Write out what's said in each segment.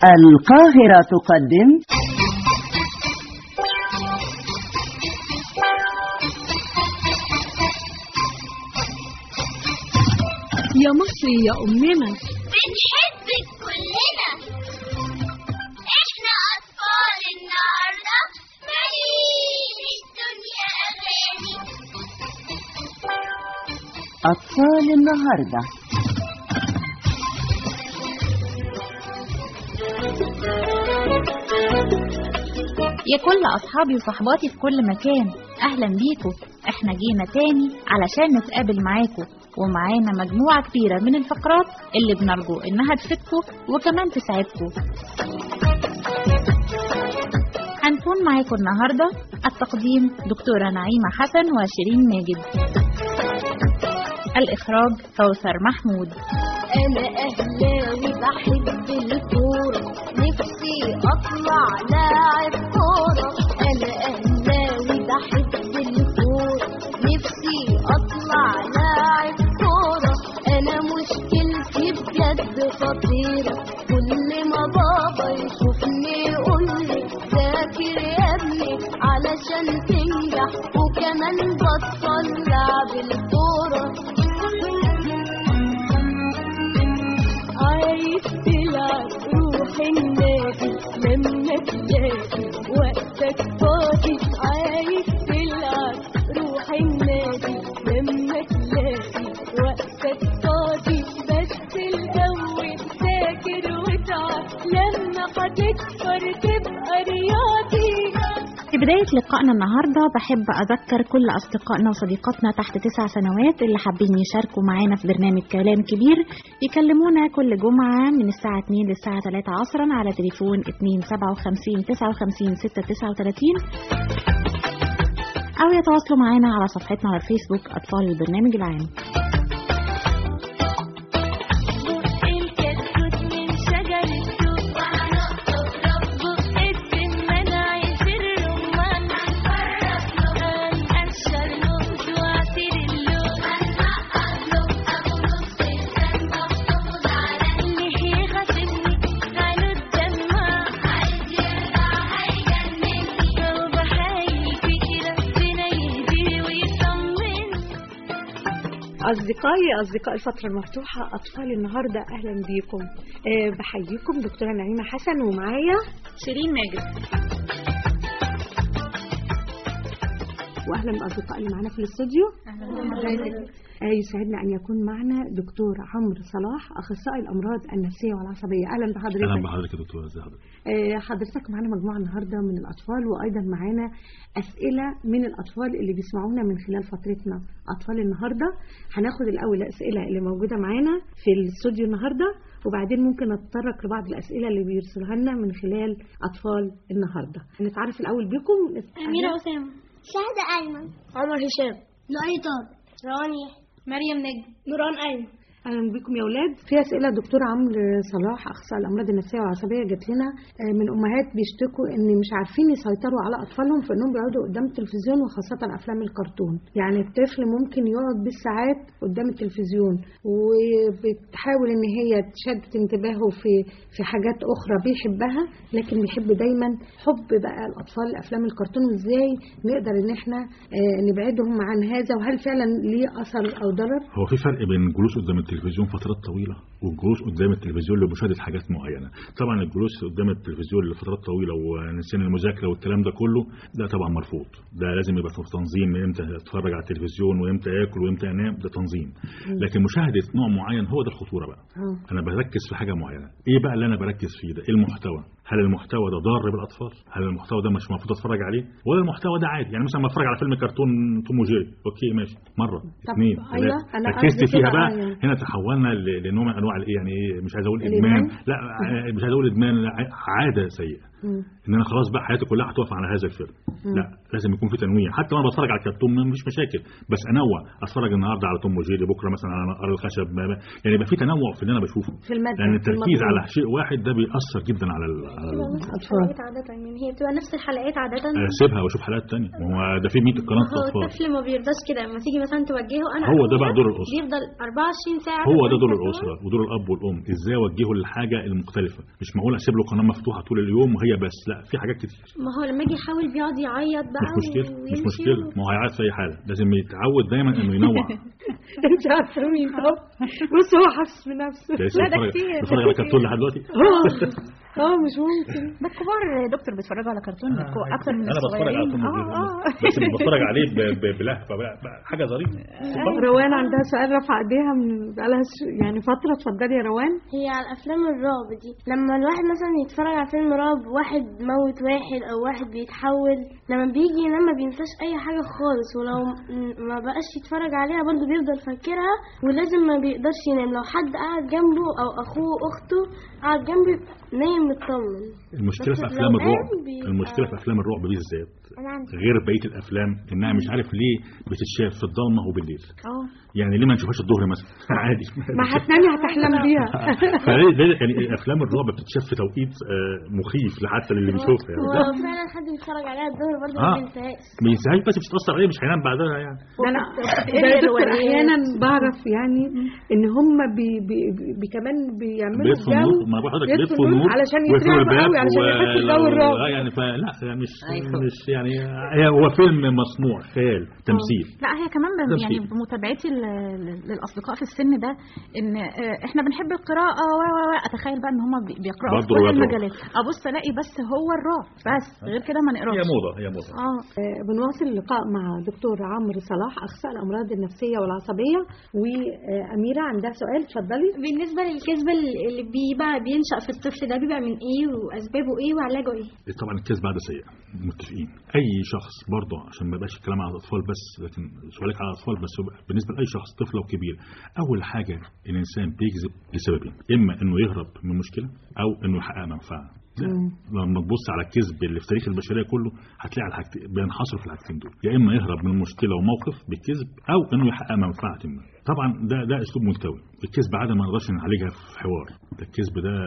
القاهرة تقدم يا مصر يا أمنا بنحبك كلنا احنا اطفال النهارده مالين الدنيا اغاني أطفال النهاردة يا كل أصحابي وصحباتي في كل مكان أهلا بيكم احنا جينا تاني علشان نتقابل معاكم ومعانا مجموعة كبيرة من الفقرات اللي بنرجو إنها تفيدكم وكمان تساعدكم هنكون معاكم النهاردة التقديم دكتورة نعيمة حسن وشيرين ماجد الإخراج كوثر محمود انا اهلاوي بحب الكوره نفسي اطلع لاعب كوره انا اهلاوي بحب الكوره نفسي اطلع لاعب كوره انا مشكلتي بجد خطيره كل ما بابا يشوفني يقول لي ذاكر يا ابني علشان تنجح وكمان بطل لعب الكوره عايز تلعب روح النادي لما تلاقي وقتك فاضي عايز تلعب روح النادي لما تلاقي وقتك فاضي بس الأول ذاكر واتعب لما هتكبر تبقى رياضي في بداية لقائنا النهاردة بحب أذكر كل أصدقائنا وصديقاتنا تحت تسع سنوات اللي حابين يشاركوا معانا في برنامج كلام كبير يكلمونا كل جمعة من الساعة 2 للساعة 3 عصرا على تليفون 257 59 639 أو يتواصلوا معانا على صفحتنا على الفيسبوك أطفال البرنامج العام الكتكوت من شجر التوت وهنقطف بق السمان عايز الرمان هنقشر نقط وعصير اللوز هنقط له ابو نص السن بحطه على اللي يغسلني عينه الدمع عايز يرضع هيجنني هو بحايل فيكي ربنا يهديه ويطمني أصدقائي أصدقاء الفترة المفتوحة أطفال النهاردة أهلا بيكم أه بحييكم دكتورة نعيمة حسن ومعايا شيرين ماجد وأهلا بأصدقاء اللي معانا في الاستوديو آه يسعدنا أن يكون معنا دكتور عمرو صلاح أخصائي الأمراض النفسية والعصبية أهلا بحضرتك اهلا بحضرتك يا دكتور ازي حضرتك آه، حضرتك معانا مجموعة النهاردة من الأطفال وأيضا معانا أسئلة من الأطفال اللي بيسمعونا من خلال فترتنا أطفال النهاردة هناخد الأول الأسئلة اللي موجودة معانا في الاستوديو النهاردة وبعدين ممكن نتطرق لبعض الأسئلة اللي بيرسلوها لنا من خلال أطفال النهاردة نتعرف الأول بكم أميرة أسامة شهد أيمن عمر هشام لؤي طارق رانيا مريم نجم نوران أيمن اهلا بكم يا اولاد في اسئله دكتور عمرو صلاح اخصائي الامراض النفسيه والعصبيه جات لنا آه، من امهات بيشتكوا ان مش عارفين يسيطروا على اطفالهم في انهم بيقعدوا قدام التلفزيون وخاصه افلام الكرتون يعني الطفل ممكن يقعد بالساعات قدام التلفزيون وبتحاول ان هي تشتت انتباهه في في حاجات اخرى بيحبها لكن بيحب دايما حب بقى الاطفال افلام الكرتون وازاي نقدر ان احنا آه، نبعدهم عن هذا وهل فعلا ليه اثر او ضرر هو في فرق بين الجلوس قدام التلفزيون فترات طويله والجلوس قدام التلفزيون لمشاهده حاجات معينه طبعا الجلوس قدام التلفزيون لفترات طويله ونسيان المذاكره والكلام ده كله ده طبعا مرفوض ده لازم يبقى في تنظيم امتى اتفرج على التلفزيون وامتى اكل وامتى انام ده تنظيم لكن مشاهده نوع معين هو ده الخطوره بقى اه انا بركز في حاجه معينه ايه بقى اللي انا بركز فيه ده ايه المحتوى هل المحتوى ده ضار بالاطفال هل المحتوى ده مش المفروض اتفرج عليه ولا المحتوى ده عادي يعني مثلا ما اتفرج على فيلم كرتون توم وجيري اوكي ماشي مره اثنين أيوة، أنا ركزت قصدي فيها كده، بقى أيوة. هنا تحولنا ل- لنوع من انواع الايه يعني ايه مش عايز اقول الإدمان؟ ادمان لا ع- مش عايز اقول ادمان لا ع- عاده سيئه ان انا خلاص بقى حياتي كلها هتقف على هذا الفيلم لا لازم يكون في تنويع حتى وانا بتفرج على الكرتون ما مفيش مشاكل بس انوع اتفرج النهارده على توم وجيري بكره مثلا على نقر الخشب ما- ما- يعني يبقى في تنوع في اللي انا بشوفه في المادة لان في التركيز المضمون. على شيء واحد ده بيأثر جدا على ال- على بتبقى ال- نفس أطفال. الحلقات عادة يعني هي بتبقى نفس الحلقات عادة اسيبها واشوف حلقات تانية ما هو ده في 100 قناه هو اطفال الطفل ما بيرضاش كده لما تيجي مثلا توجهه انا هو ده أخويا بقى دور الأسرة. بيفضل 24 ساعة هو ده في دور الكرتون. الاسره ودور الاب والام ازاي اوجهه للحاجه المختلفه مش معقول اسيب له قناه مفتوحه طول اليوم وهي بس لا في حاجات كتير ما هو لما يجي يحاول بيقعد يعيط بقى مش مشكله مش ويمشي مشكله ما هو هيعيط في اي حاله لازم يتعود دايما انه ينوع انت عارفه مين هو بص هو حاسس بنفسه ده لسه لا، ده بيتفرج- كتير، ده بيتفرج على كتير. كرتون لحد دلوقتي اه اه مش ممكن ده الكبار يا دكتور بيتفرجوا على كرتون بيكو- اكتر من انا بتفرج على الصغيرين توم اه وجيري اه بس مش بتفرج عليه ب- ب- بلهفه بقى- بقى حاجه ظريفه روان عندها سؤال رفع ايديها من بقالها ش- يعني فتره اتفضلي يا روان هي على الافلام الرعب دي لما الواحد مثلا يتفرج على فيلم رعب واحد موت واحد او واحد بيتحول لما بيجي ينام ما بينساش اي حاجه خالص ولو م- ما بقاش يتفرج عليها برضه بيفضل فاكرها ولازم ما بيقدرش ينام لو حد قاعد جنبه او اخوه اخته قاعد جنبه نايم مطمن المشكله بس في لو افلام الرعب قام بيبقى- المشكله في افلام الرعب بالذات انا عندي غير بقيه الافلام انها مش عارف ليه بتتشاف في الضلمه وبالليل اه يعني ليه ما نشوفهاش الظهر مثلا عادي ما هتنامي هتحلم بيها فليه ليه- يعني افلام الرعب بتتشاف في توقيت آه، مخيف لحتى للي بيشوفها يعني هو فعلا حد بيتفرج عليها الظهر برضه آه. ما بينساهاش ما ينساهاش بس مش هتاثر عليه مش هينام بعدها يعني ده انا بتقري ده يا دكتور روايات. احيانا بعرف يعني ان هم بي بي بي كمان بيعملوا بيطفوا النور جو ما بقول لحضرتك يطفوا بيطفوا النور النور علشان ويقفلوا يترعبوا الباب قوي علشان و- يحسوا جو الرعب آه يعني فلا يعني مش أيوة. مش يعني هي هو فيلم مصنوع خيال تمثيل لا هي كمان ب- تمثيل. يعني بمتابعتي ل- ل- للاصدقاء في السن ده ان آه، احنا بنحب القراءه و و و اتخيل بقى ان هم بيقراوا في برضه كل روايات رعب. المجالات ابص الاقي بس هو الرعب بس غير كده ما نقراش هي موضه هي موضه اه آه، بنواصل اللقاء مع دكتور عمرو صلاح اخصائي الامراض النفسيه والعصبيه واميره عندها سؤال اتفضلي بالنسبة للكذبة اللي بيبقى بينشأ في الطفل ده بيبقى من ايه واسبابه ايه وعلاجه ايه طبعا الكذب عاده سيئه متفقين اي شخص برضه عشان ما يبقاش الكلام على الاطفال بس لكن سؤالك على الاطفال بس يبقى بالنسبه لاي شخص طفل او كبير اول حاجه الانسان بيكذب لسببين اما انه يهرب من مشكله او انه يحقق منفعه ده لما تبص على الكذب اللي في تاريخ البشريه كله هتلاقي على الحاجتين بينحصر في الحاجتين دول يا اما يهرب من مشكله وموقف بالكذب او انه يحقق منفعه ما طبعا ده ده اسلوب متكون الكذب عاده ما نقدرش نعالجها في حوار ده الكذب ده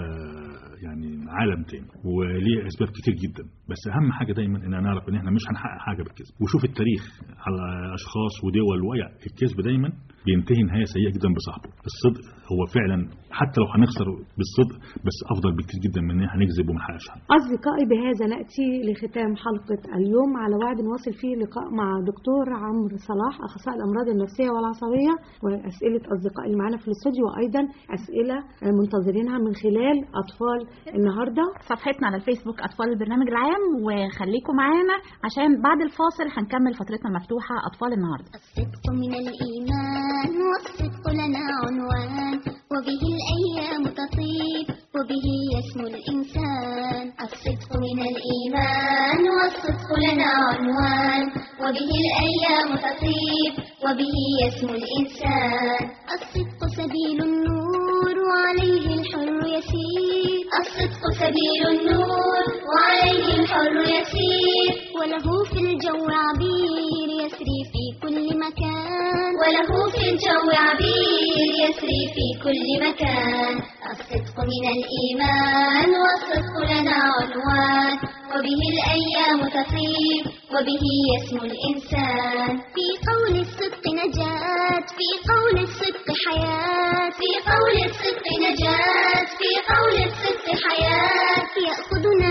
يعني عالم تاني وليه اسباب كتير جدا بس اهم حاجه دايما ان نعرف ان احنا مش هنحقق حاجه بالكذب وشوف التاريخ على اشخاص ودول ويا الكذب دايما بينتهي نهايه سيئه جدا بصاحبه الصدق هو فعلا حتى لو هنخسر بالصدق بس افضل بكتير جدا من ان احنا نكذب وما نحققش حاجه أصدقائي بهذا نأتي لختام حلقة اليوم على وعد نواصل فيه لقاء مع دكتور عمرو صلاح أخصائي الأمراض النفسية والعصبية وأسئلة أصدقائي اللي معانا في الاستوديو وأيضا أسئلة منتظرينها من خلال أطفال النهاردة صفحتنا على الفيسبوك اطفال البرنامج العام وخليكم معانا عشان بعد الفاصل هنكمل فترتنا المفتوحه اطفال النهارده الصدق من الإيمان والصدق لنا عنوان وبه الأيام تطيب وبه يسمو الإنسان الصدق من الإيمان والصدق لنا عنوان وبه الأيام تطيب وبه يسمو الإنسان الصدق سبيل النور وعليه الحر يسير الصدق سبيل النور وعليه الحر يسير وله في الجو عبير يسري في كل مكان وله في الجو عبير يسري في كل مكان الصدق من الإيمان والصدق لنا عنوان وبه الأيام تطيب وبه يسمو الإنسان في قول الصدق نجاة في قول الصدق حياة في قول الصدق نجاة في قول الصدق حياة يأخذنا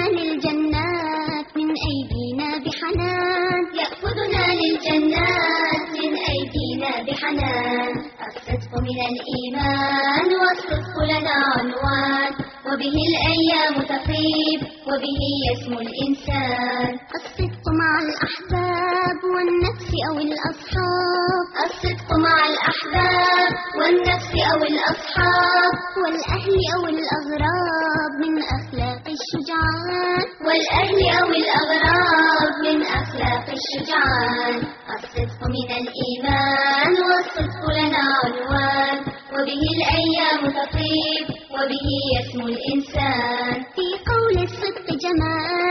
للجنات من أيدينا بحنان يأخذنا للجنات من أيدينا بحنان الصدق من الإيمان والصدق لنا عنوان وبه الأيام تطيب وبه يسمو الإنسان الصدق مع الأحباب والنفس أو الأصحاب الصدق مع الأحباب والنفس أو الأصحاب والأهل أو الأغراب من أخلاق الشجعان والأهل أو الأغراب من أخلاق الشجعان الصدق من الإيمان والصدق لنا عنوان وبه الأيام تطيب وبه يسمو الإنسان في قول الصدق جمال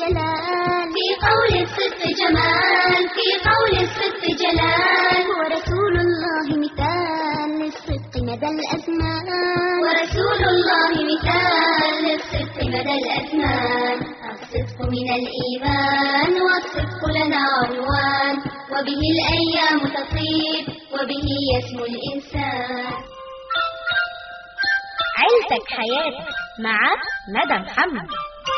دلال في قول الصدق جمال في قول الصدق جلال ورسول الله مثال للصدق مدى الأزمان ورسول الله مثال للصدق مدى الأزمان الصدق من الإيمان والصدق لنا عنوان وبه الأيام تطيب وبه يسمو الإنسان عيلتك حياتك مع ندى محمد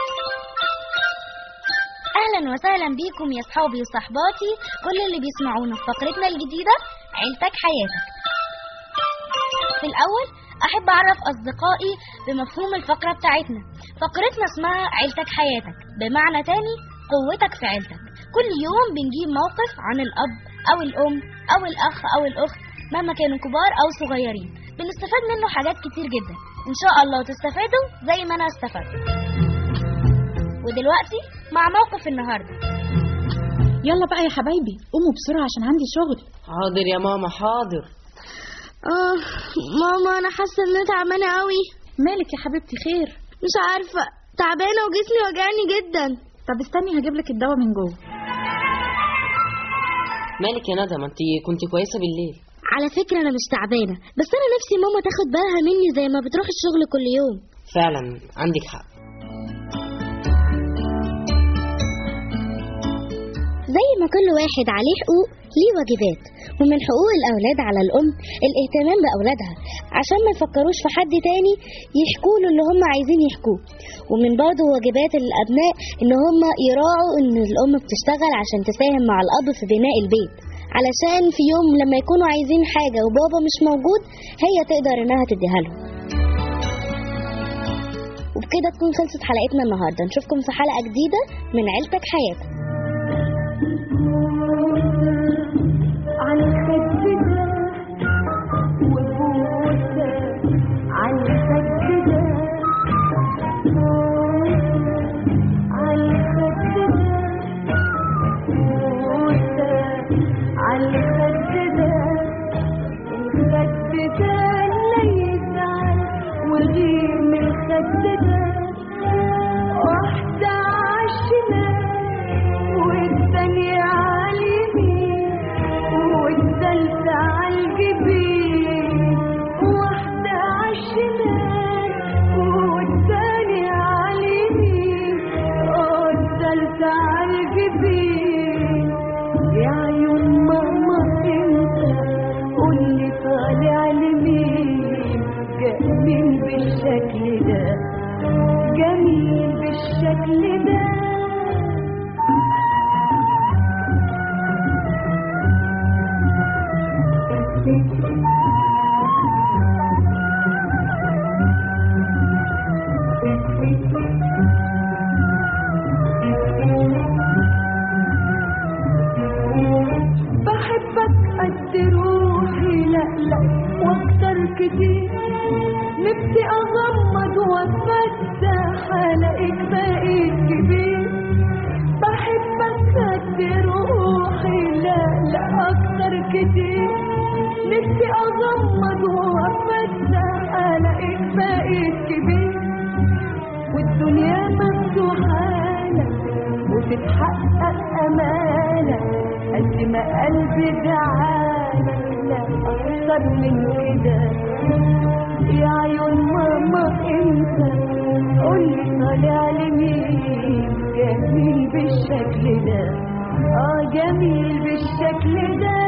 اهلا وسهلا بيكم يا اصحابي وصحباتي كل اللي بيسمعونا في فقرتنا الجديده عيلتك حياتك في الاول احب اعرف اصدقائي بمفهوم الفقره بتاعتنا فقرتنا اسمها عيلتك حياتك بمعنى تاني قوتك في عيلتك كل يوم بنجيب موقف عن الاب او الام او الاخ او الاخت مهما كانوا كبار او صغيرين بنستفاد منه حاجات كتير جدا ان شاء الله تستفادوا زي ما انا استفدت ودلوقتي مع موقف النهارده يلا بقى يا حبايبي قوموا بسرعة عشان عندي شغل حاضر يا ماما حاضر اه ماما انا حاسه ان انا تعبانه قوي مالك يا حبيبتي خير مش عارفه تعبانه وجسمي وجعني جدا طب استني هجيب لك الدواء من جوه مالك يا ندى ما انت كنت كويسه بالليل على فكره انا مش تعبانه بس انا نفسي ماما تاخد بالها مني زي ما بتروح الشغل كل يوم فعلا عندك حق زي ما كل واحد عليه حقوق ليه واجبات ومن حقوق الأولاد على الأم الاهتمام بأولادها عشان ما يفكروش في حد تاني يحكوا له اللي هم عايزين يحكوه ومن برضه واجبات الأبناء إن هم يراعوا إن الأم بتشتغل عشان تساهم مع الأب في بناء البيت علشان في يوم لما يكونوا عايزين حاجة وبابا مش موجود هي تقدر إنها تديها لهم وبكده تكون خلصت حلقتنا النهارده نشوفكم في حلقة جديدة من عيلتك حياتك على الخد ده وبوسة على الخد ده على الخد ده بوسة على الخد ده الخد ده لا يزعل وغير من الخد ده واحدة عالشمال والتانية عاليمين والتالتة عالجبين واحدة عالشمال والتانية عاليمين والتالتة عالجبين يا عيون ماما انت قولي طالع لمين جميل بالشكل ده جميل بالشكل ده بحبك قد روحي لا لا واكتر كتير نفسي اغمض واتفتح الاقيك بقيت كبير بحبك قد روحي لا لا اكتر كتير نفسي اغمض واتفتح الاقيك بقيت كبير والدنيا مفتوحة لك وتتحقق أمالك قد ما قلبي دعالك لا أكتر من كده يا عيون ماما انت قولي طالع لمين جميل بالشكل ده اه جميل بالشكل ده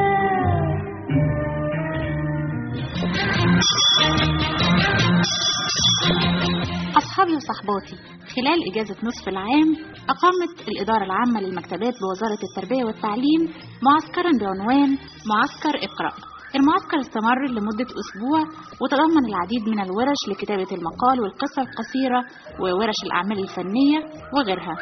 أصحابي وصحباتي خلال إجازة نصف العام أقامت الإدارة العامة للمكتبات بوزارة التربية والتعليم معسكرا بعنوان معسكر اقرأ المعسكر استمر لمدة أسبوع وتضمن العديد من الورش لكتابة المقال والقصة القصيرة وورش الأعمال الفنية وغيرها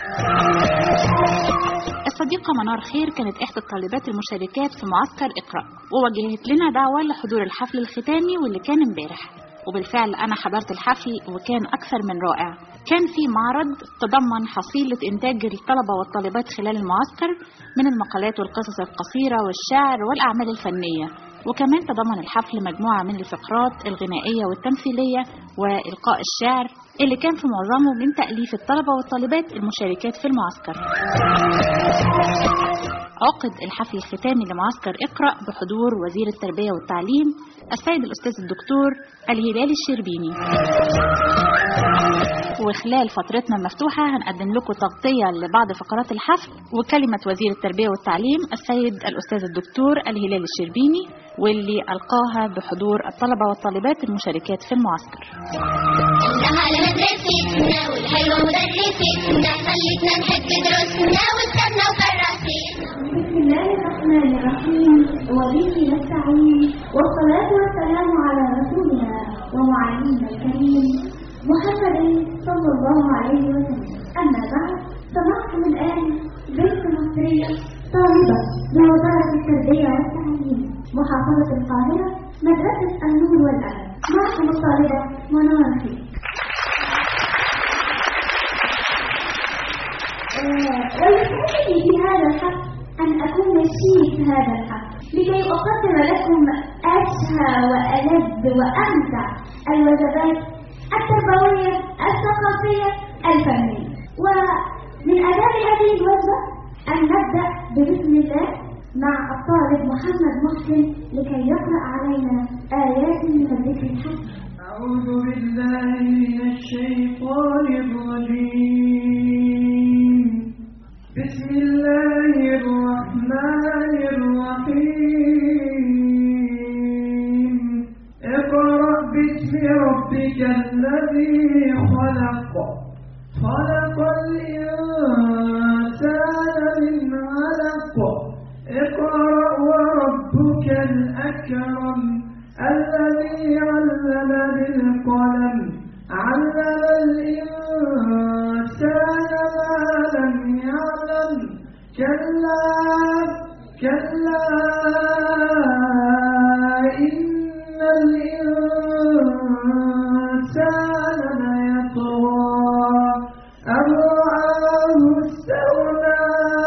الصديقة منار خير كانت إحدى الطالبات المشاركات في معسكر اقرأ ووجهت لنا دعوة لحضور الحفل الختامي واللي كان امبارح وبالفعل أنا حضرت الحفل وكان أكثر من رائع كان في معرض تضمن حصيلة إنتاج الطلبة والطالبات خلال المعسكر من المقالات والقصص القصيرة والشعر والأعمال الفنية وكمان تضمن الحفل مجموعة من الفقرات الغنائية والتمثيلية وإلقاء الشعر اللي كان في معظمه من تأليف الطلبة والطالبات المشاركات في المعسكر عقد الحفل الختامي لمعسكر اقرأ بحضور وزير التربية والتعليم السيد الأستاذ الدكتور الهلال الشربيني وخلال فترتنا المفتوحة هنقدم لكم تغطية لبعض فقرات الحفل وكلمة وزير التربية والتعليم السيد الأستاذ الدكتور الهلال الشربيني واللي ألقاها بحضور الطلبة والطالبات المشاركات في المعسكر إنها لمدرستنا والحلوة مدرستنا خلتنا نحب دروسنا وكتبنا وكراسينا بسم الله الرحمن الرحيم وبه نستعين والصلاة والسلام على رسولنا ومعلمنا الكريم محمد صلى الله عليه وسلم أما بعد سمعتم الآن بنت مصرية طالبة بوزارة التربية والتعليم محافظة القاهرة مدرسة النور والأمل معكم الطالبة منار خير ويسعدني في هذا الحق أن أكون شيك هذا الحق لكي أقدم لكم أشهى وألذ وأمتع الوجبات التربوية الثقافية الفنية ومن آداب هذه الوجبة أن نبدأ ببسم الله مع الطالب محمد محسن لكي يقرأ علينا آيات من الذكر الحكيم أعوذ بالله من الشيطان الرجيم بسم الله الرحمن الرحيم اقرأ باسم ربك الذي خلق خلق الإنسان من علق اقرأ وربك الأكرم الذي علم بالقلم علم الإنسان ما لم يعلم كلا كلا إن الإنسان ليطغى أن رآه استغنى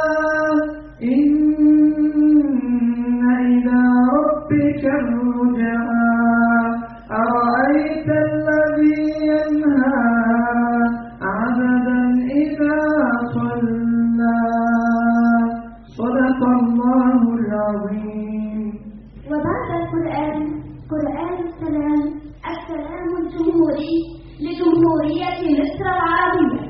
إن إلى ربك الرجعى أرأيت الذي ينهى عبدا إذا صلى صدق الله العظيم وبعد القرآن قرآن السلام السلام الجمهوري لجمهورية مصر العربية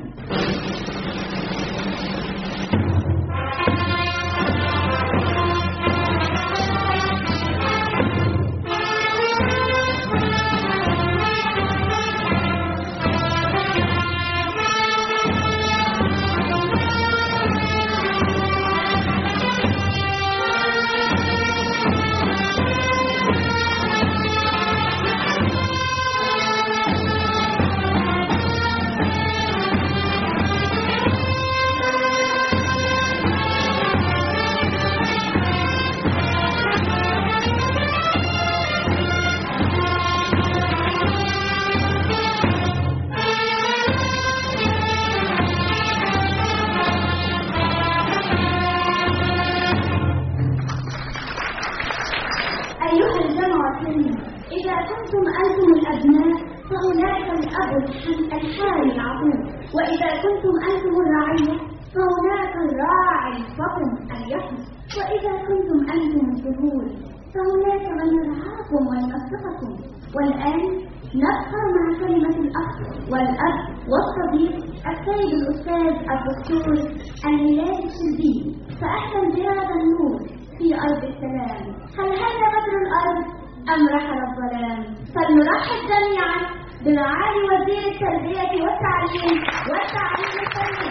أيها الجمع الكريم إذا كنتم أنتم الأبناء فهناك الأب الحن- الحاري العظيم وإذا كنتم أنتم الرعية فهناك الراعي الفطن اليحم وإذا كنتم أنتم الزهور فهناك من يرعاكم وينصفكم والآن نبقى مع كلمة الأخ والأب والصديق السيد الأستاذ الدكتور الهلال الشربيني فأهلا بهذا النور في أرض السلام هل هذا بدر الأرض أم رحل الظلام فلنرحب جميعا بمعالي وزير التربية والتعليم والتعليم الفني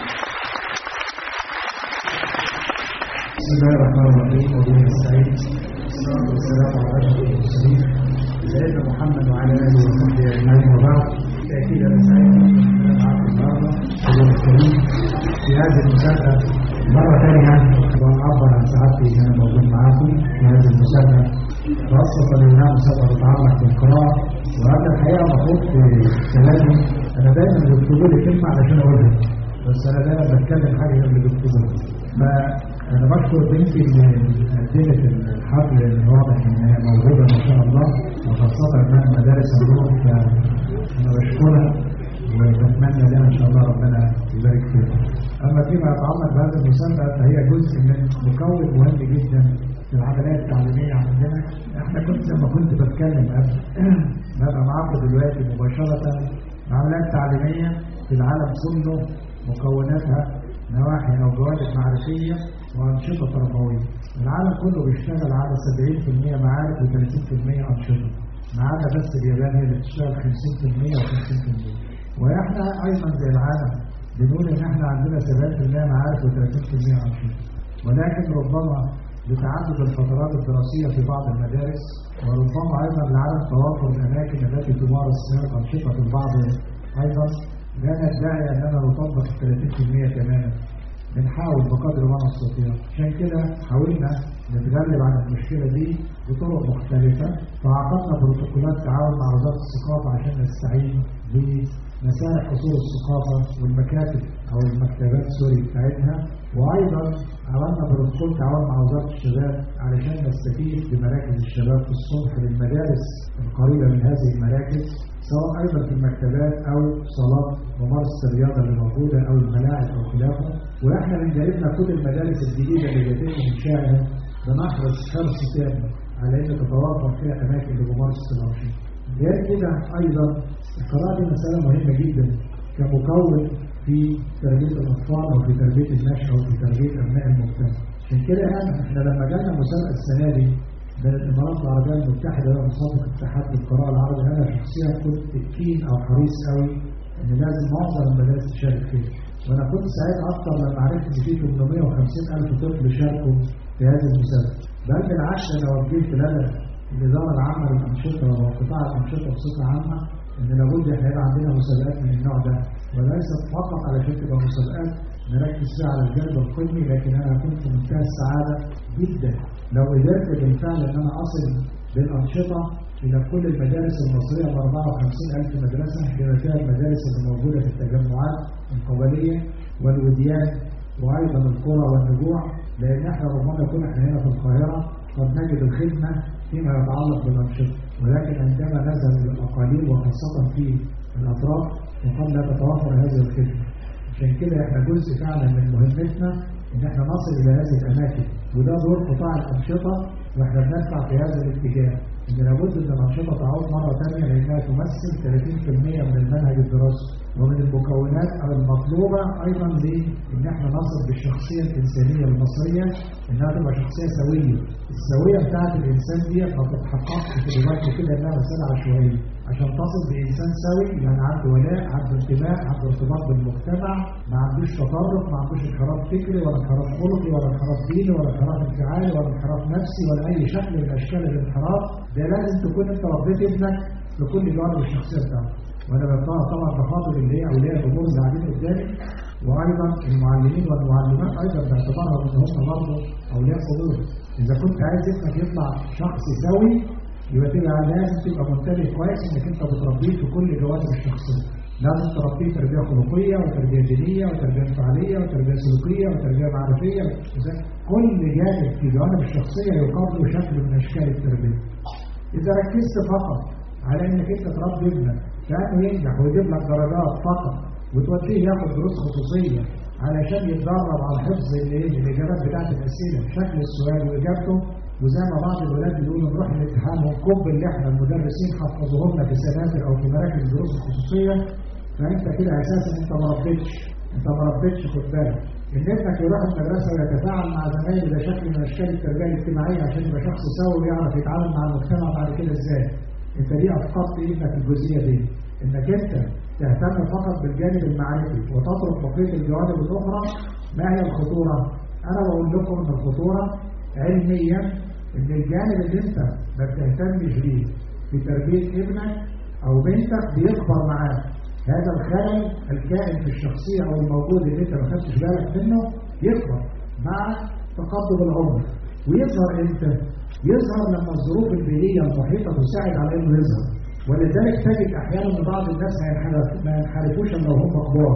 بسم الله الرحمن الرحيم وبه نستعين والصلاة والسلام على أشرف المرسلين سيدنا محمد وعلى آله وصحبه أجمعين وبعد تأكيد أنا سعيد أن معكم النهارده حضور الكريم في هذه المسابقة مرة ثانية وأعبر عن سعادتي إن أنا موجود معاكم في هذه المسابقة خاصة إنها مسابقة تتعلق بالقراءة وأنا الحقيقة المفروض في كلامي أنا دايما بيكتبوا لي كلمة علشان أقولها بس أنا دايما بتكلم حاجة اللي بيكتبوها أنا بشكر بنتي اللي قدمت الحفل اللي واضح إن هي موهوبة ما شاء الله وخاصة إنها مدارس النور فأنا بشكرها وبتمنى لها إن شاء الله ربنا يبارك فيها. أما فيما يتعلق بهذا المسابقة فهي جزء من مكون مهم جدا في العملية التعليمية عندنا. إحنا كنت لما كنت بتكلم قبل ببقى معاكم دلوقتي مباشرة العمليات التعليمية في العالم كله مكوناتها نواحي أو جوانب معرفية وأنشطة تربوية. العالم كله بيشتغل على 70% معارف و30% أنشطة. ما عدا بس اليابان هي اللي بتشتغل 50% و50%. وإحنا أيضا زي العالم بنقول إن إحنا عندنا 70% معارف و30% أنشطة. ولكن ربما بتعدد الفترات الدراسية في بعض المدارس وربما أيضا لعدم توافر الأماكن التي تمارس فيها الأنشطة في البعض أيضا لا ندعي أننا نطبق ال 30% تماما بنحاول بقدر ما نستطيع عشان كده حاولنا نتغلب على المشكلة دي بطرق مختلفة فعقدنا بروتوكولات تعاون مع وزارة الثقافة عشان نستعين بمسارح أصول الثقافة والمكاتب أو المكتبات سوري بتاعتها وأيضا عملنا بروتوكول تعاون مع وزارة الشباب علشان نستفيد بمراكز الشباب في الصبح للمدارس القريبة من هذه المراكز سواء أيضا في المكتبات أو صالات ممارسة الرياضة اللي موجودة أو الملاعب أو خلافه وإحنا من جانبنا كل المدارس الجديدة اللي يتم إنشائها بنحرص حرص تام على أن تتوافر فيها أماكن لممارسة الأنشطة. غير كده أيضا القراءة دي مسألة مهمة جدا كمكون في تربية الأطفال أو في تربية النشء أو في تربية أبناء المجتمع. عشان كده يعني احنا لما جالنا مسابقة السنة دي من الامارات العربيه المتحده ومسابقه اتحاد القراءه العربي انا شخصيا كنت كين او حريص قوي ان لازم معظم المدارس تشارك فيه وانا كنت سعيد اكثر لما عرفت ان في 850 الف طفل شاركوا في هذه المسابقه بل بالعكس انا وجهت لنا الاداره العامه للانشطه وقطاع الانشطه بصفه عامه ان لابد احنا يبقى عندنا مسابقات من النوع ده وليست فقط علشان تبقى مسابقات نركز فيها على الجانب القيمي لكن انا كنت في منتهى السعاده جدا لو قدرت بالفعل ان انا اصل بالانشطه الى كل المدارس المصريه ب 54 الف مدرسه بما فيها المدارس اللي موجوده في التجمعات القبليه والوديان وايضا القرى والنجوع لان احنا ربما يكون احنا هنا في القاهره قد نجد الخدمه فيما يتعلق بالانشطه ولكن عندما نذهب الى الاقاليم وخاصه في الاطراف فقد لا تتوفر هذه الخدمه عشان كده احنا جزء فعلا من مهمتنا ان احنا نصل الى هذه الاماكن وده دور قطاع الانشطه واحنا بندفع في هذا الاتجاه ان لابد ان الانشطه تعود مره ثانيه لانها تمثل 30% من المنهج الدراسي ومن المكونات المطلوبه ايضا لان احنا نصل بالشخصيه الانسانيه المصريه انها تبقى شخصيه سويه السويه بتاعت الانسان دي ما تتحققش في دلوقتي كده انها مساله عشوائيه عشان تصل بانسان سوي يعني عنده ولاء عنده انتماء عنده ارتباط بالمجتمع ما عندوش تطرف ما عندوش انحراف فكري ولا انحراف خلقي ولا انحراف ديني ولا انحراف انفعالي ولا انحراف نفسي ولا اي شكل من اشكال الانحراف ده لازم تكون انت ربيت ابنك في كل جوانب الشخصيه بتاعته وانا بطلع طبعا بخاطب اللي هي اولياء الامور اللي قاعدين قدامي وايضا المعلمين والمعلمات ايضا باعتبارهم ان هم برضه اولياء امور اذا كنت عايز ابنك يطلع شخص سوي يبقى تبقى لازم تبقى منتبه كويس انك انت بتربيه في كل جوانب الشخصيه لازم تربيه تربيه خلقيه وتربيه دينيه وتربيه انفعاليه وتربيه سلوكيه وتربيه معرفيه كل جانب في جوانب الشخصيه يقابله شكل من اشكال التربيه اذا ركزت فقط على انك انت تربي ابنك كانه ينجح ويجيب لك درجات فقط وتوديه ياخد دروس خصوصيه علشان يتدرب على حفظ الاجابات بتاعت الاسئله شكل السؤال واجابته وزي ما بعض الولاد بيقولوا نروح الامتحان ونكب اللي احنا المدرسين حفظوه لنا في سناتر او في مراكز الدروس الخصوصيه فانت كده اساسا انت ما ربيتش انت ما ربيتش خد بالك ان ابنك يروح المدرسه ويتفاعل مع زمايله ده شكل من اشكال التربيه الاجتماعيه عشان يبقى شخص سوي ويعرف يتعامل مع المجتمع بعد كده ازاي انت دي افقدت ابنك الجزئيه دي انك انت تهتم فقط بالجانب المعرفي وتترك بقيه الجوانب الاخرى ما هي الخطوره؟ انا بقول لكم ان الخطوره علميا ان الجانب اللي انت ما بتهتمش بيه في تربيه ابنك او بنتك بيكبر معاك هذا الخلل الكائن في الشخصيه او الموجود اللي انت ما خدتش بالك منه يكبر مع تقدم العمر ويظهر امتى؟ يظهر لما الظروف البيئيه المحيطه تساعد على انه يظهر ولذلك تجد احيانا ان بعض الناس ما ينحرفوش الا وهم كبار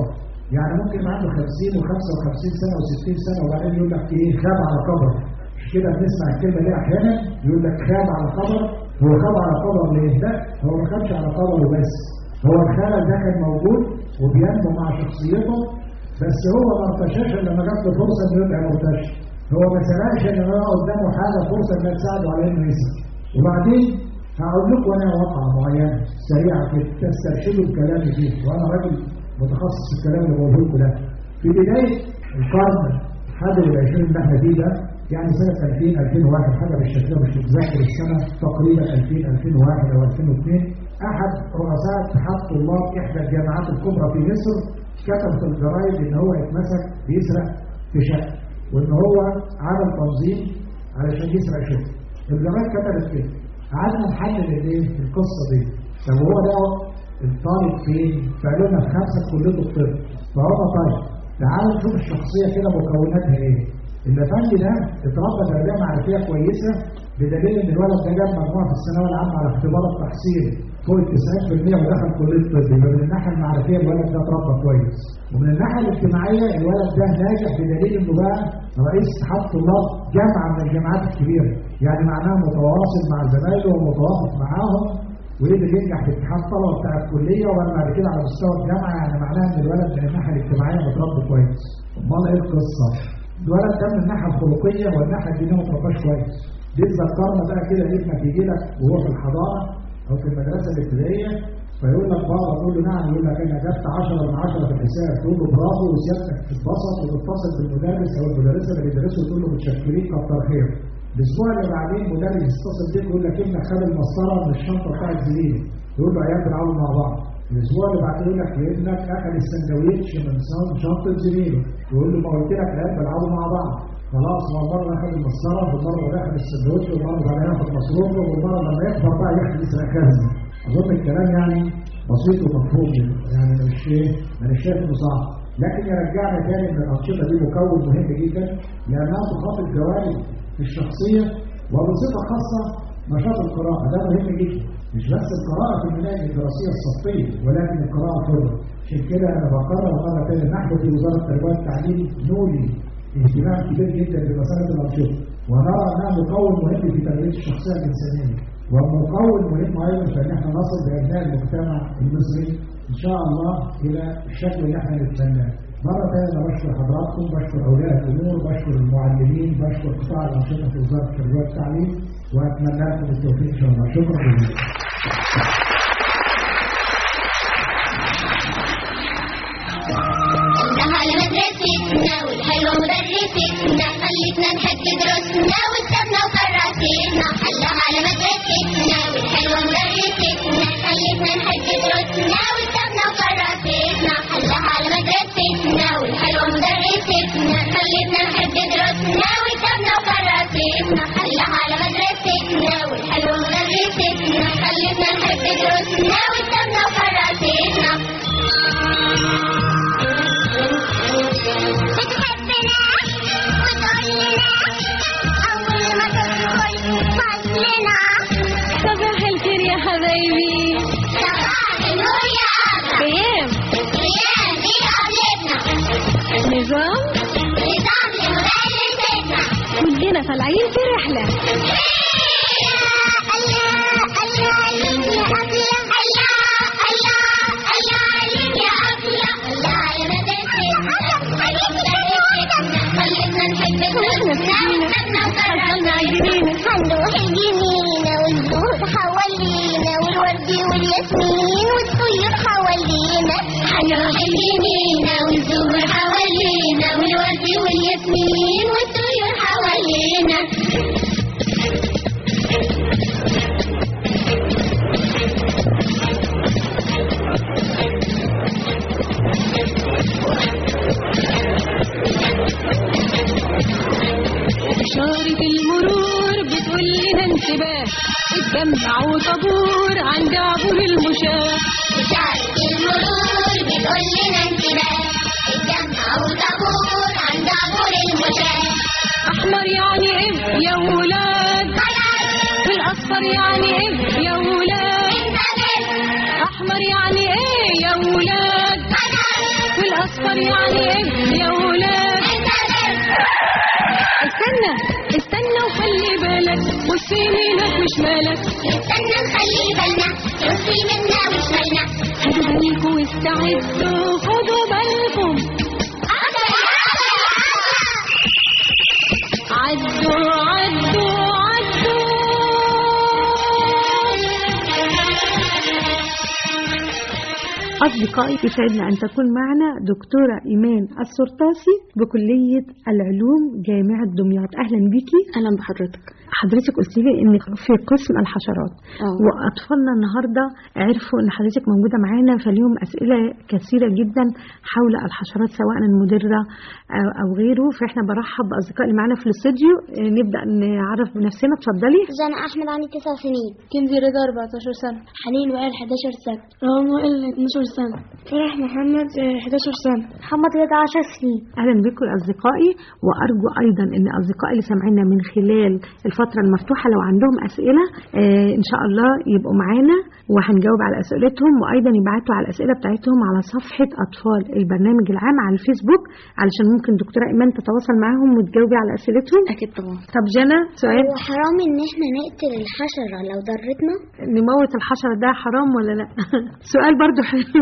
يعني ممكن يبقى عنده 50 و55 سنه و60 سنه وبعدين يقول لك ايه خاب على قبر مش كده بنسمع الكلمه دي احيانا يقول لك خاب على قبر هو خاب على قبر ليه؟ لا هو ما خابش على قبره بس هو الخلل ده كان موجود وبينمو مع شخصيته بس هو ما ارتشاش الا لما جات له فرصه انه يبقى مرتشي هو ما سمعش ان هو قدامه حاجه فرصه انها تساعده على انه يسمع وبعدين هقول لكم انا واقعه معينه سريعه كده تسترشدوا الكلام فيه وانا راجل متخصص في الكلام اللي بقوله لكم ده في بدايه القرن الحادي والعشرين اللي احنا فيه ده يعني سنه 2000 2001 حاجه بالشكل ده مش متذكر السنه تقريبا 2000 2001 او 2002 احد رؤساء اتحاد طلاب احدى الجامعات الكبرى في مصر كتب في الجرايد ان هو اتمسك بيسرق في شقه وان هو عمل تنظيم علشان يسرق شغل الجرايد كتبت كده قعدنا نحلل الايه القصه دي طب هو ده الطالب فين؟ فقالوا لنا في خمسه في كليه الطب فهو طيب تعالوا نشوف الشخصيه كده مكوناتها ايه الافندي ده اتربى تربيه معرفيه كويسه بدليل ان الولد ده جاب مجموعه في الثانويه العامه على اختبار التحصيل فوق ال 90% ودخل كليه الطب يبقى من الناحيه المعرفيه الولد ده اتربى كويس ومن الناحيه الاجتماعيه الولد ده ناجح بدليل انه بقى رئيس اتحاد طلاب جامعه من الجامعات الكبيره يعني معناه متواصل مع زمايله ومتوافق معاهم وقدر ينجح في اتحاد طلبه بتاع الكليه وبعد بعد كده على مستوى الجامعه يعني معناها ان الولد من الناحيه الاجتماعيه متربي كويس امال ايه القصه؟ الولد ده من الناحيه الخلقيه والناحيه الدينيه ما ترباش كويس دي تذكرنا بقى كده ابنك يجي لك وهو في الحضانه او في المدرسه الابتدائيه فيقول لك بابا تقول له نعم يقول لك انا جبت 10 من 10 في الحساب تقول له برافو وسيادتك تتبسط وتتصل بالمدرس او المدرسه اللي بيدرسه تقول له متشكرين كتر خير الاسبوع اللي بعدين مدرس يتصل بيك يقول لك ابنك خد المسطره من الشنطه بتاعت زميله يقول له عيال بيلعبوا مع بعض الاسبوع اللي بعدين يقول لك ابنك اكل السندوتش من شنطه زميله يقول له ما قلت لك عيال بيلعبوا مع بعض خلاص هو مره اخذ المسطره ومره دخل السندوتش ومره بعدين ياخد مصروفه ومره لما يكبر بقى يحكي يسرق خزنه اظن الكلام يعني بسيط ومفهوم يعني مش ايه مش شايف انه صعب لكن يرجعنا تاني ان الانشطه دي مكون مهم جدا لانها تخاطب جوانب في الشخصيه وبصفه خاصه نشاط القراءه ده مهم جدا مش بس القراءه في المناهج الدراسيه الصفيه ولكن القراءه حره عشان كده انا بقرر مره تاني نحن في وزاره التربيه والتعليم نولي اهتمام كبير جدا بمساله الانشطه ونرى انها مكون مهم في تربيه الشخصيه الانسانيه ومكون مهم ايضا في ان احنا نصل بابناء المجتمع المصري ان شاء الله الى الشكل اللي احنا نتمناه. مره ثانيه انا بشكر حضراتكم بشكر اولياء الامور بشكر المعلمين بشكر قطاع الانشطه في وزاره التربيه والتعليم واتمنى لكم التوفيق ان شاء الله شكرا جزيلا. انها لمدرستنا والحلوة مدرستنا خلتنا نحب دروسنا وكتبنا وكراسينا حلها لمدرستنا والحلوة مدرستنا خلتنا نحب دروسنا وكتبنا وكراسينا حلها لمدرستنا والحلوة مدرستنا خلتنا نحب دروسنا وكتبنا وكراسينا حلها لمدرستنا والحلوة مدرستنا خلتنا نحب دروسنا وكتبنا وكراسينا بتحبنا وتقول لنا أول ما تدخل فصلنا صباح الخير يا حبايبي صباح النور يا أبا قيام قيام دي قبلتنا نظام نظام لمدرستنا كلنا طالعين في رحلة الله الله عليك يا أبلة الله الله الله عليك يا أبلة الله يا مدرستنا خلتنا نحب دروسنا وكتبنا وكررنا هنروح الجنينة والزهور حوالينا والورد والياسمين والطيور حوالينا هنروح الجنينة والزهور حوالينا والورد والياسمين والطيور حوالينا إشارة المرور بتقول لنا انتباه اتجمعوا طابور عند عبور المشاة إشارة المرور بتقول لنا انتباه اتجمعوا طابور عند عبور المشاة أحمر يعني إيه يا ولاد الأصفر يعني إيه يا ولاد أحمر يعني إيه يا ولاد والأصفر الاصفر يعني ايه يا ولاد استنى استنى وخلي بالك بص يمينك وشمالك استنى نخلي بالنا بص يمنا وشمالنا خدوا بالكم واستعدوا خدوا بالكم عدوا عدوا أصدقائي يسعدنا أن تكون معنا دكتورة إيمان السرطاسي بكلية العلوم جامعة دمياط أهلا بيكي أهلا بحضرتك حضرتك قلت لي إنك في قسم الحشرات أوه. وأطفالنا النهاردة عرفوا إن حضرتك موجودة معانا فليهم أسئلة كثيرة جدا حول الحشرات سواء المدرة أو- أو غيره فإحنا برحب بأصدقائي معانا في الاستوديو آه، نبدأ نعرف بنفسنا اتفضلي جانا أحمد عندي تسع سنين كنزي رضا 14 سنة حنين وائل 11 سنة رام وائل 12 سنة فرح محمد آه، 11 سنة محمد رضا 10 سنين اهلا بكم يا اصدقائي وارجو ايضا ان اصدقائي اللي سامعينا من خلال الفتره المفتوحه لو عندهم اسئله آه ان شاء الله يبقوا معانا وهنجاوب على اسئلتهم وايضا يبعتوا على الاسئله بتاعتهم على صفحه اطفال البرنامج العام على الفيسبوك علشان ممكن دكتوره ايمان تتواصل معاهم وتجاوبي على اسئلتهم اكيد طبعا طب جنى سؤال هو حرام إن إحنا نقتل الحشرة لو ضرتنا نموت الحشره ده حرام ولا لا سؤال برضو حلو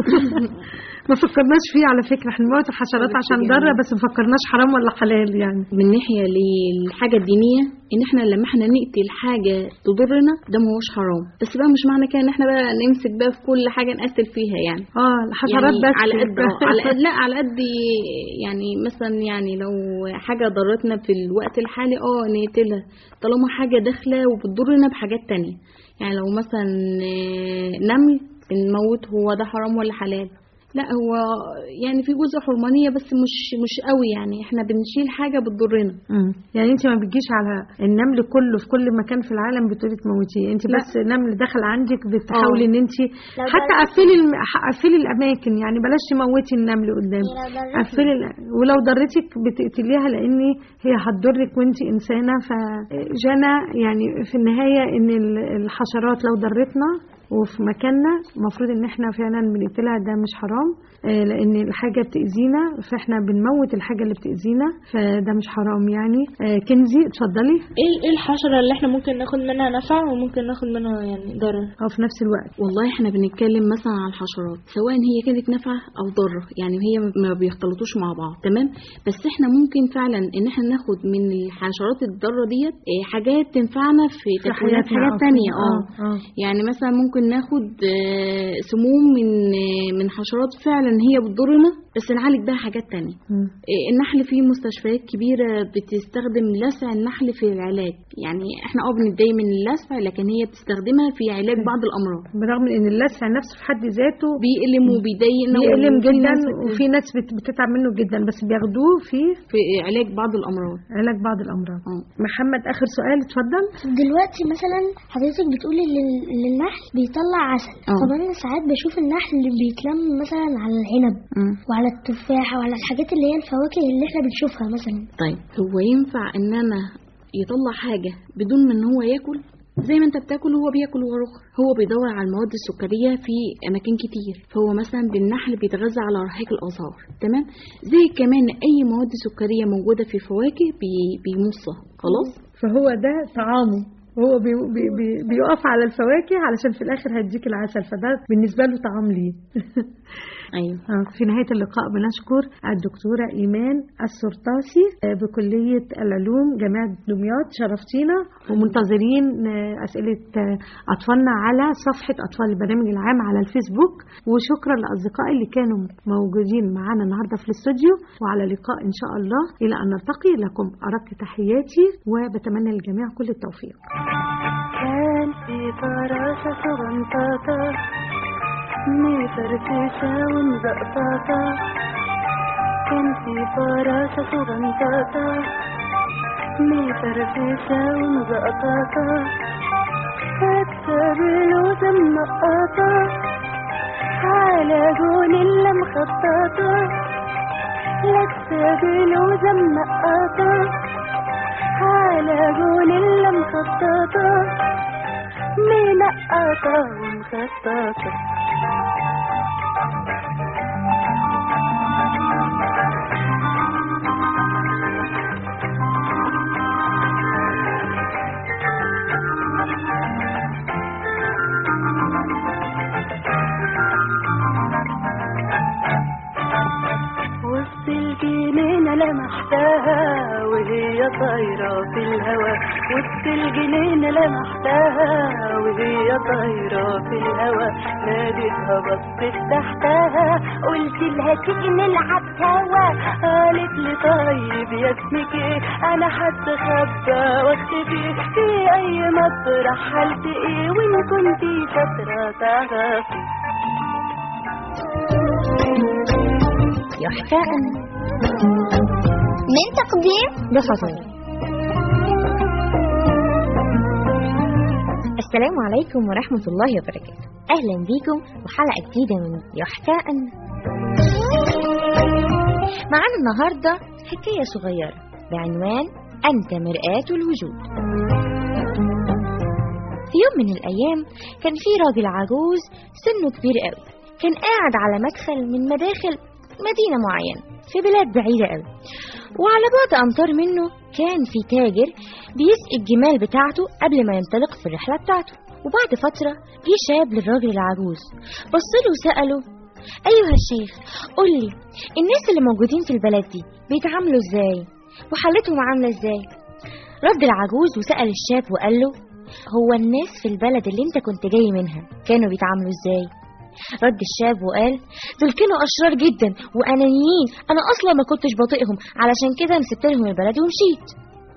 ما فكرناش فيه على فكره احنا نموت الحشرات عشان ضاره بس ما فكرناش حرام ولا حلال يعني من ناحية للحاجة الدينية ان احنا لما احنا نقتل حاجة تضرنا ده ما هوش حرام بس بقى مش معنى كده ان احنا بقى نمسك بقى في كل حاجة نقتل فيها يعني اه الحشرات يعني بس على قد آه، على قد لا على قد يعني مثلا يعني لو حاجة ضرتنا في الوقت الحالي اه نقتلها طالما حاجة داخلة وبتضرنا بحاجات تانية يعني لو مثلا آه، نمل نموت هو ده حرام ولا حلال لا هو يعني في جزء حرمانية بس مش مش قوي يعني احنا بنشيل حاجة بتضرنا مم. يعني انت ما بتجيش على النمل كله في كل مكان في العالم بتقولي تموتيه انت لا. بس نمل دخل عندك بتحاولي اه. ان انت لو حتى ضربتني. قفلي الم... قفلي الاماكن يعني بلاش تموتي النمل قدام لو ضرتني. قفلي ال... ولو ضرتك بتقتليها لان هي هتضرك وانت انسانه فجنى يعني في النهايه ان ال- الحشرات لو ضرتنا وفي مكاننا المفروض ان احنا فعلا بنقتلها ده مش حرام آه، لان الحاجه بتاذينا فاحنا بنموت الحاجه اللي بتاذينا فده مش حرام يعني آه، كنزي اتفضلي ايه ايه الحشرة اللي احنا ممكن ناخد منها نفع وممكن ناخد منها يعني ضرر او في نفس الوقت والله احنا بنتكلم مثلا على الحشرات سواء هي كانت نافعة او ضارة يعني هي ما بيختلطوش مع بعض تمام بس احنا ممكن فعلا ان احنا ناخد من الحشرات الضارة ديت اه، حاجات تنفعنا في في تكوينات حياتنا حاجات أو في- تانية اه اه اه يعني مثلا ممكن ناخد اه، سموم من اه، من حشرات فعلا هي بتضرنا بس نعالج بها حاجات تانية مم. اه، النحل في مستشفيات كبيرة بتستخدم لسع النحل في العلاج يعني احنا اه بنتضايق من اللسع لكن هي بتستخدمها في علاج بعض الامراض برغم ان اللسع نفسه في حد ذاته بيألم وبيضايقنا بيألم وفي جدا ناس بت- وفي ناس بت- بتتعب منه جدا بس بياخدوه في في علاج بعض الامراض علاج بعض الامراض اه محمد اخر سؤال اتفضل دلوقتي مثلا حضرتك بتقولي لل- للنحل بيطلع عسل اه. طب انا ساعات بشوف النحل اللي بيتلم مثلا على العنب مم. وعلى التفاح وعلى الحاجات اللي هي الفواكه اللي احنا بنشوفها مثلا طيب هو ينفع ان انا يطلع حاجه بدون ما ان هو ياكل زي ما انت بتاكل هو بياكل وراك هو بيدور على المواد السكريه في اماكن كتير فهو مثلا بالنحل بيتغذى على رحيق الاثار تمام زي كمان اي مواد سكريه موجوده في الفواكه بي بيمصها خلاص فهو ده طعامه هو بي بي بي بيقف على الفواكه علشان في الاخر هيديك العسل فده بالنسبه له طعام ليه ايوه آه، في نهايه اللقاء بنشكر الدكتوره ايمان السرطاسي آه، بكليه العلوم جامعه دمياط شرفتينا ومنتظرين آه، اسئله آه، اطفالنا على صفحه اطفال البرنامج العام على الفيسبوك وشكرا لاصدقائي اللي كانوا موجودين معانا النهارده في الاستوديو وعلى لقاء ان شاء الله الى ان نلتقي لكم ارق تحياتي وبتمنى للجميع كل التوفيق كان في فراشة صغنطاطة مفرفشة ومزقطاطة كان في فراشة صغنطاطة مفرفشة ومزقطاطة أكسر لوزة منقطة على جون اللي مخططة لكسر لوزة منقطة على جون اللي مخططة منقطة ومخططة الجنينة لمحتها وهي طايرة في الهوا وسط الجنينة لمحتها وهي طايرة في الهوا ناديتها بصت تحتها قلت لها تيجي نلعب سوا قالت لي طيب يا اسمك ايه انا هستخبى واختفي في اي مطرح هلتقي وان كنتي شاطرة تعرفي يحكى أن من تقديم بفضل السلام عليكم ورحمة الله وبركاته أهلا بكم وحلقة جديدة من يحكى أن معانا النهاردة حكاية صغيرة بعنوان أنت مرآة الوجود في يوم من الأيام كان في راجل عجوز سنه كبير قوي كان قاعد على مدخل من مداخل مدينة معينة في بلاد بعيدة قوي وعلى بعد أمتار منه كان في تاجر بيسقي الجمال بتاعته قبل ما ينطلق في الرحلة بتاعته وبعد فترة جه شاب للراجل العجوز بصله وسأله أيها الشيخ قول لي الناس اللي موجودين في البلد دي بيتعاملوا ازاي وحالتهم عاملة ازاي رد العجوز وسأل الشاب وقال له هو الناس في البلد اللي انت كنت جاي منها كانوا بيتعاملوا ازاي رد الشاب وقال دول كانوا أشرار جدا وأنانيين أنا أصلا ما كنتش بطيقهم علشان كده مسبت لهم البلد ومشيت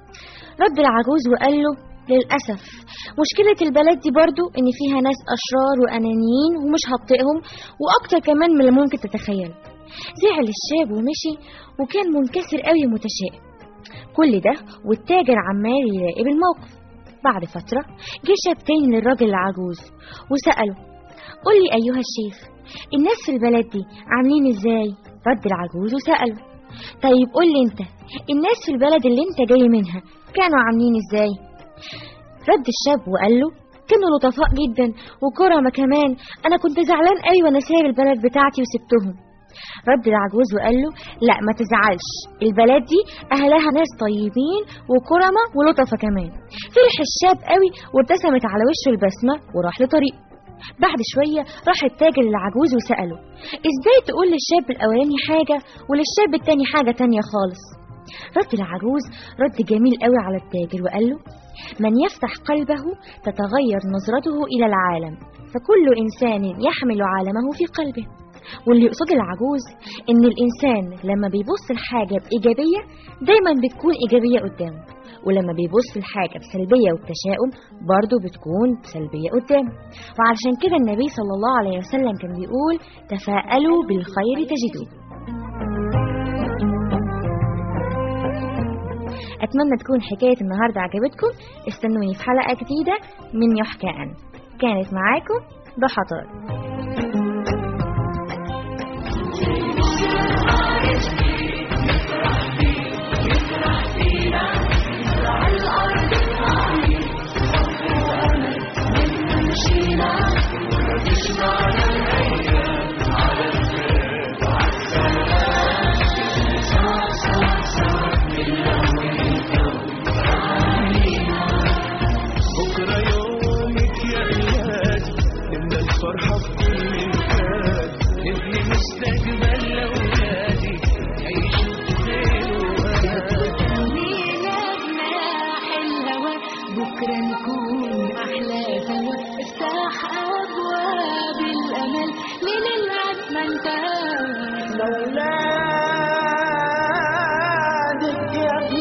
رد العجوز وقال له للأسف مشكلة البلد دي برضو إن فيها ناس أشرار وأنانيين ومش هطيقهم وأكتر كمان من اللي ممكن تتخيل زعل الشاب ومشي وكان منكسر قوي ومتشائم كل ده والتاجر عمال يراقب الموقف بعد فترة جه شاب تاني للراجل العجوز وسأله قل لي أيها الشيخ الناس في البلد دي عاملين ازاي رد العجوز وسأله طيب قل لي انت الناس في البلد اللي انت جاي منها كانوا عاملين ازاي رد الشاب وقال له كانوا لطفاء جدا وكرمة كمان انا كنت زعلان قوي وانا سايب البلد بتاعتي وسبتهم رد العجوز وقال له لا ما تزعلش البلد دي اهلها ناس طيبين وكرمة ولطفة كمان فرح الشاب قوي وابتسمت على وشه البسمة وراح لطريقه بعد شوية راح التاجر للعجوز وسأله ازاي تقول للشاب الأولاني حاجة وللشاب التاني حاجة تانية خالص رد العجوز رد جميل قوي على التاجر وقال له من يفتح قلبه تتغير نظرته إلى العالم فكل إنسان يحمل عالمه في قلبه واللي يقصد العجوز إن الإنسان لما بيبص الحاجة بإيجابية دايما بتكون إيجابية قدامه ولما بيبص الحاجة بسلبية والتشاؤم برضه بتكون سلبية قدامه وعلشان كده النبي صلى الله عليه وسلم كان بيقول تفاءلوا بالخير تجدوه أتمنى تكون حكاية النهاردة عجبتكم استنوني في حلقة جديدة من يحكى أن كانت معاكم ضحى طارق بكرة يومك يا إياد نملى الفرحة في كل مكان نبني مستقبل لأولادي يعيشوا بخير وأمان ميلادنا حلوة بكرة نكون أحلى سوا افتح أبواب الأمل لنلعب ما انتهى مولادك يا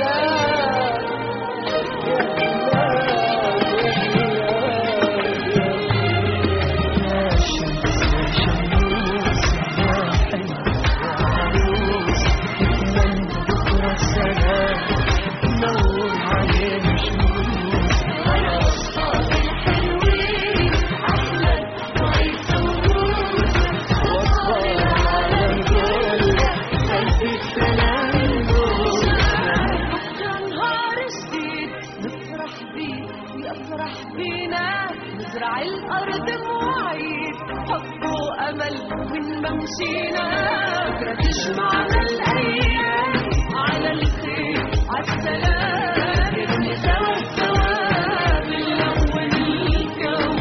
نهار جديد نفرح بيه يفرح بينا نزرع الأرض مواعيد حب وأمل من ما مشينا بكرة تجمعنا الأيام على الخير عالسلام نبني سوا الثواب نلون الكون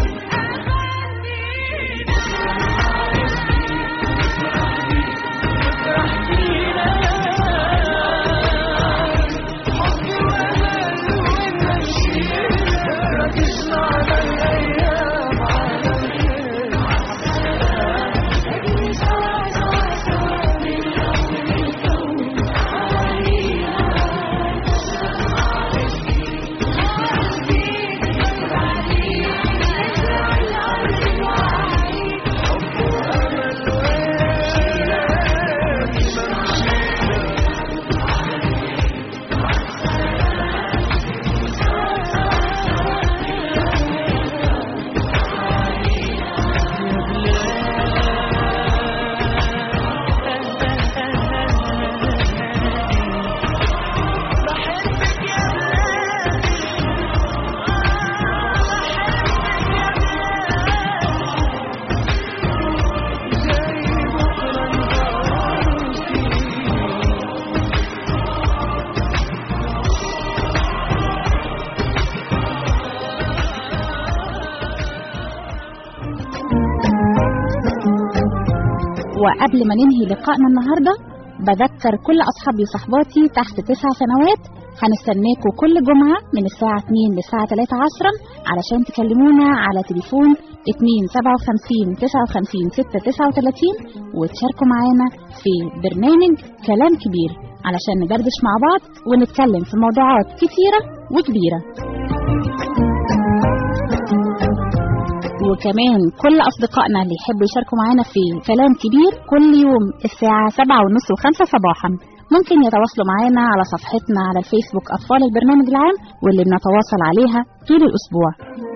نفرح بينا وقبل ما ننهي لقائنا النهاردة بذكر كل أصحابي وصحباتي تحت تسع سنوات هنستناكم كل جمعة من الساعة 2 للساعة 3 عصرا علشان تكلمونا على تليفون 2 57 59 6 39 وتشاركوا معانا في برنامج كلام كبير علشان ندردش مع بعض ونتكلم في موضوعات كتيرة وكبيرة وكمان كل أصدقائنا اللي يحبوا يشاركوا معانا في كلام كبير كل يوم الساعة سبعة ونص وخمسة صباحا ممكن يتواصلوا معانا على صفحتنا على الفيسبوك أطفال البرنامج العام واللي بنتواصل عليها طول الأسبوع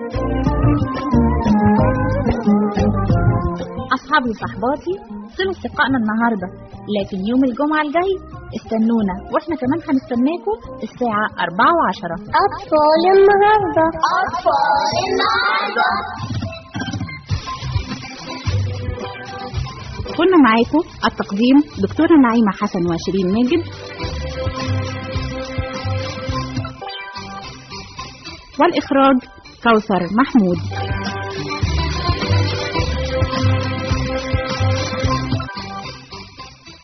أصحابي وصحباتي خلص لقائنا النهاردة لكن يوم الجمعة الجاي استنونا واحنا كمان هنستناكم الساعة أربعة وعشرة أطفال النهاردة أطفال النهاردة كنا معاكم التقديم دكتورة نعيمة حسن وشيرين ماجد والإخراج كوثر محمود